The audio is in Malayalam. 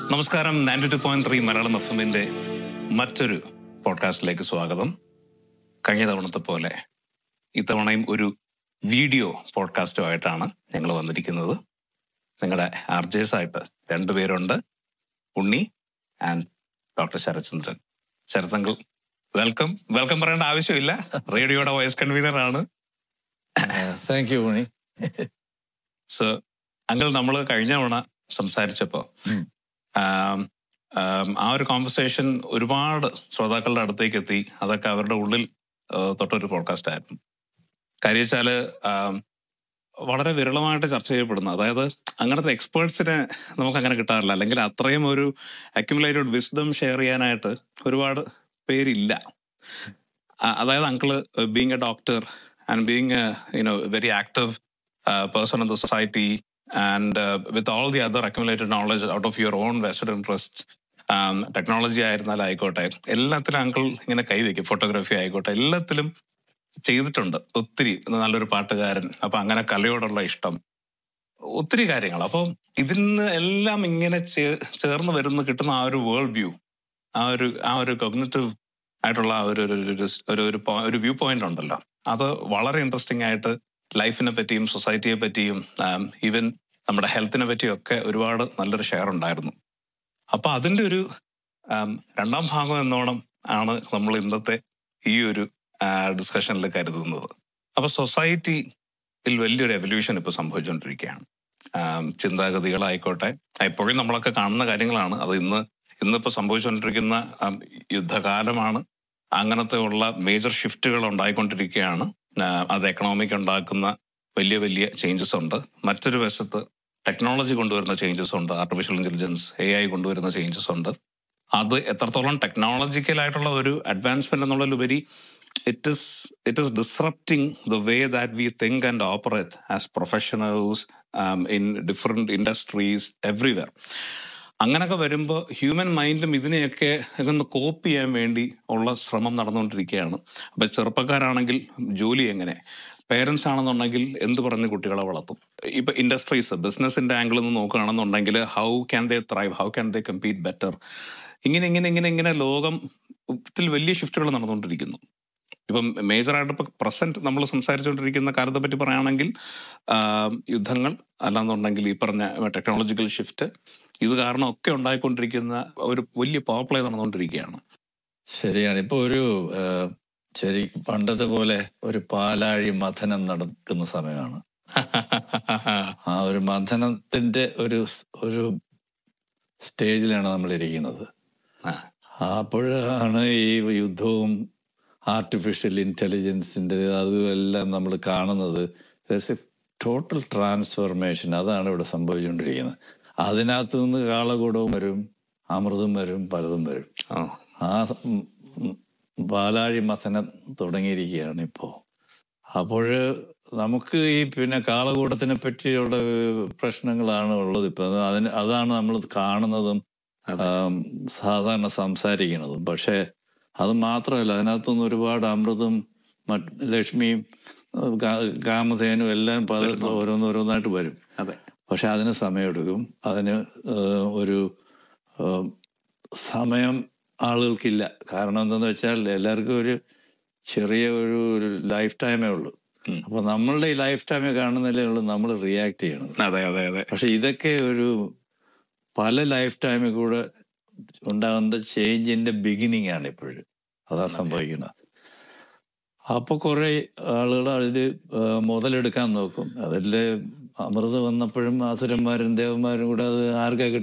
നമസ്കാരം ninety two point three Malayalam F എമ്മിന്റെ മറ്റൊരു പോഡ്കാസ്റ്റിലേക്ക് സ്വാഗതം കഴിഞ്ഞ തവണത്തെ പോലെ ഇത്തവണയും ഒരു വീഡിയോ പോഡ്കാസ്റ്റുമായിട്ടാണ് ഞങ്ങൾ വന്നിരിക്കുന്നത് നിങ്ങളുടെ ആർജേഴ്സ് ആയിട്ട് രണ്ടുപേരുണ്ട് ഉണ്ണി ആൻഡ് ഡോക്ടർ ശരത്ചന്ദ്രൻ ശരത്തങ്കിൾ വെൽക്കം വെൽക്കം പറയേണ്ട ആവശ്യമില്ല റേഡിയോയുടെ വൈസ് കൺവീനർ ആണ് താങ്ക് യു മണി സോ അങ്കിൾ നമ്മൾ കഴിഞ്ഞ തവണ സംസാരിച്ചപ്പോ ഉം. ആം, ആം, ആ ഒരു കോൺവെർസേഷൻ ഒരുപാട് ശ്രോതാക്കളുടെ അടുത്തേക്ക് എത്തി അതൊക്കെ അവരുടെ ഉള്ളിൽ ആ, തൊട്ടൊരു പോഡ്കാസ്റ്റ് ആയിരുന്നു കാര്യം വെച്ചാല് ആം, വളരെ വിരളമായിട്ട് ചർച്ച ചെയ്യപ്പെടുന്നു അതായത് അങ്ങനത്തെ എക്സ്പേർട്സിനെ നമുക്ക് അങ്ങനെ കിട്ടാറില്ല അല്ലെങ്കിൽ അത്രയും ഒരു അക്യുമുലേറ്റഡ് വിസ്ഡം ഷെയർ ചെയ്യാനായിട്ട് ഒരുപാട് പേരില്ല ആ, അതായത് uncle being a doctor and being you know very active person in the society and with all the other accumulated knowledge out of your own vested interest technology ആയിരുന്നാലും ആയിക്കോട്ടെ എല്ലാത്തിലും അങ്കിൾ ഇങ്ങനെ കൈവയ്ക്കും ഫോട്ടോഗ്രാഫി ആയിക്കോട്ടെ എല്ലാത്തിലും ചെയ്തിട്ടുണ്ട് ഒത്തിരി നല്ലൊരു പാട്ടുകാരൻ അപ്പൊ അങ്ങനെ കലയോടുള്ള ഇഷ്ടം ഒത്തിരി കാര്യങ്ങൾ അപ്പോൾ ഇതിന്ന് എല്ലാം ഇങ്ങനെ ചേ- ചേർന്ന് വരുന്ന കിട്ടുന്ന ആ ഒരു വേൾഡ് വ്യൂ ആ ഒരു ആ ഒരു കൊഗ്നറ്റീവ് ആയിട്ടുള്ള ആ ഒരു ഒരു ഒരു- ഒരു ഒരു പോ- ഒരു വ്യൂ പോയിന്റ് ഉണ്ടല്ലോ അത് വളരെ ഇൻട്രസ്റ്റിംഗ് ആയിട്ട് ലൈഫിനെ പറ്റിയും സൊസൈറ്റിയെ പറ്റിയും ഈവൻ നമ്മുടെ ഹെൽത്തിനെ പറ്റിയും ഒക്കെ ഒരുപാട് നല്ലൊരു ഷെയർ ഉണ്ടായിരുന്നു അപ്പൊ അതിന്റെ ഒരു ആം, രണ്ടാം ഭാഗം എന്നോണം ആണ് നമ്മൾ ഇന്നത്തെ ഈ ഒരു ഡിസ്കഷനിൽ കരുതുന്നത് അപ്പൊ സൊസൈറ്റിയിൽ വലിയൊരു എവല്യൂഷൻ ഇപ്പൊ സംഭവിച്ചുകൊണ്ടിരിക്കുകയാണ് ആം, ചിന്താഗതികളായിക്കോട്ടെ എപ്പോഴും നമ്മളൊക്കെ കാണുന്ന കാര്യങ്ങളാണ് അത് ഇന്ന് ഇന്നിപ്പോ സംഭവിച്ചുകൊണ്ടിരിക്കുന്ന ആം, യുദ്ധകാലമാണ് അങ്ങനത്തെ ഉള്ള മേജർ ഷിഫ്റ്റുകൾ ഉണ്ടായിക്കൊണ്ടിരിക്കുകയാണ് ആ, അത് എക്കണോമിക് ഉണ്ടാക്കുന്ന വലിയ വലിയ ചേഞ്ചസ് ഉണ്ട് മറ്റൊരു വശത്ത് ടെക്നോളജി കൊണ്ടുവരുന്ന ചേഞ്ചസ് ഉണ്ട് ആർട്ടിഫിഷ്യൽ ഇന്റലിജൻസ് എ ഐ കൊണ്ടുവരുന്ന ചേഞ്ചസ് ഉണ്ട് അത് എത്രത്തോളം ടെക്നോളജിക്കൽ ആയിട്ടുള്ള ഒരു അഡ്വാൻസ്മെന്റ് എന്നുള്ളതിലുപരി it is it is disrupting the way that we think and operate as professionals in different industries everywhere അങ്ങനൊക്കെ വരുമ്പോൾ ഹ്യൂമൻ മൈൻഡും ഇതിനെയൊക്കെ ഒന്ന് കോപ്പ് ചെയ്യാൻ വേണ്ടി ഉള്ള ശ്രമം നടന്നുകൊണ്ടിരിക്കുകയാണ് അപ്പൊ ചെറുപ്പക്കാരാണെങ്കിൽ ജോലി എങ്ങനെ പേരൻസ് ആണെന്നുണ്ടെങ്കിൽ എന്ത് പറഞ്ഞ് കുട്ടികളെ വളർത്തും ഇപ്പൊ ഇൻഡസ്ട്രീസ് ബിസിനസിന്റെ ആംഗിളിൽ നിന്ന് നോക്കുകയാണെന്നുണ്ടെങ്കിൽ how can they thrive how can they compete better ഇങ്ങനെ ഇങ്ങനെ ഇങ്ങനെ ഇങ്ങനെ ലോകം ത്തിൽ വലിയ ഷിഫ്റ്റുകൾ നടന്നുകൊണ്ടിരിക്കുന്നു ഇപ്പം മേജറായിട്ട് ഇപ്പൊ പ്രസന്റ് നമ്മൾ സംസാരിച്ചുകൊണ്ടിരിക്കുന്ന കാലത്തെ പറ്റി പറയുകയാണെങ്കിൽ ആം, യുദ്ധങ്ങൾ അല്ലാന്നുണ്ടെങ്കിൽ ഈ പറഞ്ഞ ടെക്നോളജിക്കൽ ഷിഫ്റ്റ് ഇത് കാരണം ഒക്കെ ഉണ്ടായിക്കൊണ്ടിരിക്കുന്ന ഒരു വലിയ പവർ പ്ലേ നടന്നുകൊണ്ടിരിക്കുകയാണ് ശരിയാണ് ഇപ്പൊ ഒരു ആ, ശരി പണ്ടത്തെ പോലെ ഒരു പാലാഴി മഥനം നടക്കുന്ന സമയമാണ് ആ ഒരു മഥനത്തിന്റെ ഒരു സ്- ഒരു സ്റ്റേജിലാണ് നമ്മൾ ഇരിക്കുന്നത് ആ, അപ്പോഴാണ് ഈ യുദ്ധവും ആർട്ടിഫിഷ്യൽ ഇന്റലിജൻസിന്റെ അതും എല്ലാം നമ്മൾ കാണുന്നത് ടോട്ടൽ ട്രാൻസ്ഫോർമേഷൻ അതാണ് ഇവിടെ സംഭവിച്ചുകൊണ്ടിരിക്കുന്നത് അതിനകത്തു നിന്ന് കാളകൂടവും വരും അമൃതും വരും പലതും വരും ആ, ആ ഉം, ഉം, പാലാഴി മഥനം തുടങ്ങിയിരിക്കുകയാണ് ഇപ്പോൾ അപ്പോൾ നമുക്ക് ഈ പിന്നെ കാളകൂടത്തിനെ പറ്റിയുള്ള പ്രശ്നങ്ങളാണ് ഉള്ളത് ഇപ്പം അതിന് അതാണ് നമ്മൾ കാണുന്നതും അതെ. ആം, സാധാരണ സംസാരിക്കുന്നതും പക്ഷേ അത് മാത്രമല്ല അതിനകത്തുനിന്ന് ഒരുപാട് അമൃതും മറ്റ് ലക്ഷ്മിയും ഉം, കാ- കാമധേനും എല്ലാം പല ഓരോന്നോരോന്നായിട്ട് വരും അതെ പക്ഷെ അതിന് സമയമെടുക്കും അതിന് ഏഹ്, ഒരു ഏഹ്, സമയം ആളുകൾക്കില്ല കാരണം എന്താന്ന് വെച്ചാൽ എല്ലാവർക്കും ഒരു ചെറിയ ഒരു ഒരു ലൈഫ് ടൈമേ ഉള്ളൂ ഉം. അപ്പൊ നമ്മളുടെ ഈ ലൈഫ് ടൈമേ കാണുന്നതിലേ ഉള്ളൂ നമ്മൾ റിയാക്ട് ചെയ്യണത് അതെ അതെ അതെ പക്ഷെ ഇതൊക്കെ ഒരു പല ലൈഫ് ടൈമിൽ കൂടെ ഉണ്ടാകുന്ന ചേഞ്ചിന്റെ ബിഗിനിങ് ആണ് ഇപ്പോഴും അതാ സംഭവിക്കുന്നത് അപ്പൊ കുറെ ആളുകൾ അതില് ആ, മുതലെടുക്കാൻ നോക്കും അതില് അമൃത് വന്നപ്പോഴും അസുരന്മാരും ദേവന്മാരും കൂടെ അത് ആർക്കാ